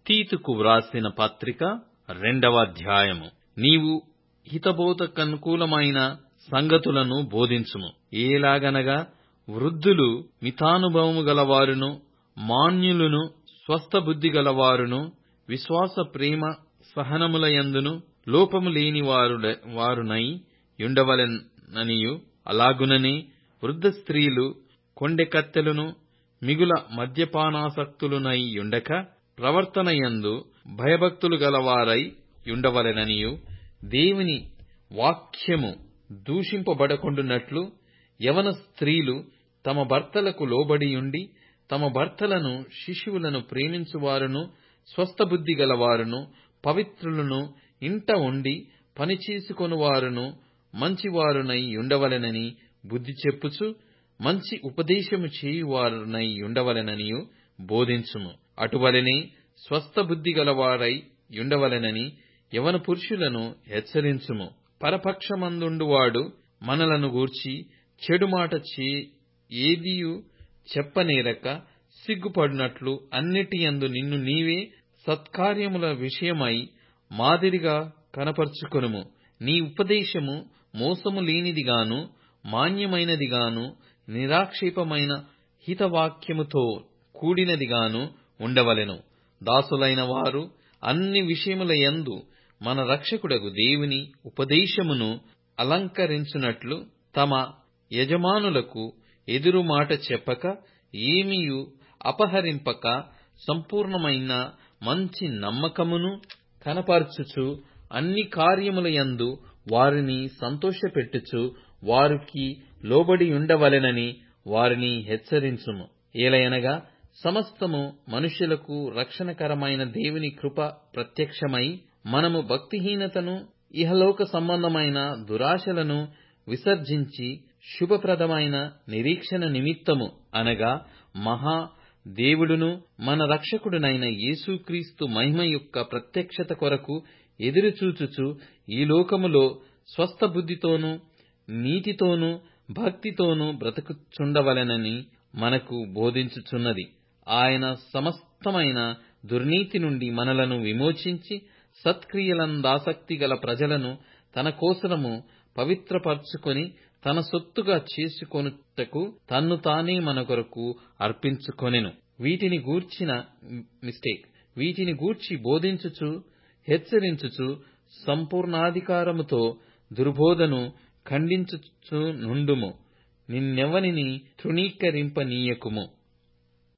తీతుకు వ్రాసిన పత్రిక రెండవ అధ్యాయము నీవు హితబోధకనుకూలమైన సంగతులను బోధించుము ఏలాగనగా వృద్ధులు మితానుభవము గలవారును మాన్యులను స్వస్థ బుద్ధి గలవారును విశ్వాస ప్రేమ సహనములయందును లోపము లేని వారునై యుండవలెననియు అలాగుననే వృద్ధ స్త్రీలు కొండె కత్తెలను మిగుల మద్యపానాసక్తులునై యుండక ప్రవర్తనయందు భయభక్తులు గలవారై యుండవలెననియు దేవుని వాక్యము దూషింపబడకుండునట్లు యవన స్త్రీలు తమ భర్తలకు లోబడియుండి తమ భర్తలను శిశువులను ప్రేమించువారును స్వస్థబుద్ధి గలవారును పవిత్రులను ఇంట ఉండి పనిచేసుకొనువారును మంచివారునై యుండవలెనని బుద్ధి చెప్పుచు మంచి ఉపదేశము చేయువారునై యుండవలెననియు బోధించుము అటువలనే స్వస్థబుద్ధి గలవారై యుండవలెనని యవన పురుషులను హెచ్చరించుము పరపక్షమందుండువాడు మనలను గూర్చి చెడు మాట ఏదియు చెప్పనేరక సిగ్గుపడినట్లు అన్నిటియందు నిన్ను నీవే సత్కార్యముల విషయమై మాదిరిగా కనపరచుకొనుము నీ ఉపదేశము మోసము లేనిదిగాను మాన్యమైనదిగాను నిరాక్షేపమైన హితవాక్యముతో కూడినదిగాను ఉండవలెను దాసులైన వారు అన్ని విషయములయందు మన రక్షకుడగు దేవుని ఉపదేశమును అలంకరించునట్లు తమ యజమానులకు ఎదురు మాట చెప్పక ఏమియు అపహరింపక సంపూర్ణమైన మంచి నమ్మకమును కనపరచుచు అన్ని కార్యములయందు వారిని సంతోషపెట్టుచు వారికి లోబడియుండవలెనని వారిని హెచ్చరించుము ఏలయనగా సమస్తము మనుష్యులకు రక్షణకరమైన దేవుని కృప ప్రత్యక్షమై మనము భక్తిహీనతను ఇహలోక సంబంధమైన దురాశలను విసర్జించి శుభప్రదమైన నిరీక్షణ నిమిత్తము అనగా మహా దేవుడును మన రక్షకుడునైన యేసుక్రీస్తు మహిమ యొక్క ప్రత్యక్షత కొరకు ఎదురుచూచుచు ఈ లోకములో స్వస్థ బుద్ధితోనూ నీతితోనూ భక్తితోనూ బ్రతుకుచుండవలెనని మనకు బోధించుచున్నది ఆయన సమస్తమైన దుర్నీతి నుండి మనలను విమోచించి సత్క్రియలందాసక్తి గల ప్రజలను తన కోసరము పవిత్రపరచుకొని తన సొత్తుగా చేసుకొనుటకు తన్ను తానే మన కొరకు అర్పించుకొనెను వీటిని గూర్చిన మిస్టేక్ వీటిని గూర్చి బోధించుచు హెచ్చరించుచు సంపూర్ణాధికారముతో దుర్బోధను ఖండించుచు నుండుము నిన్నెవనిని తృణీకరింపనీయకుము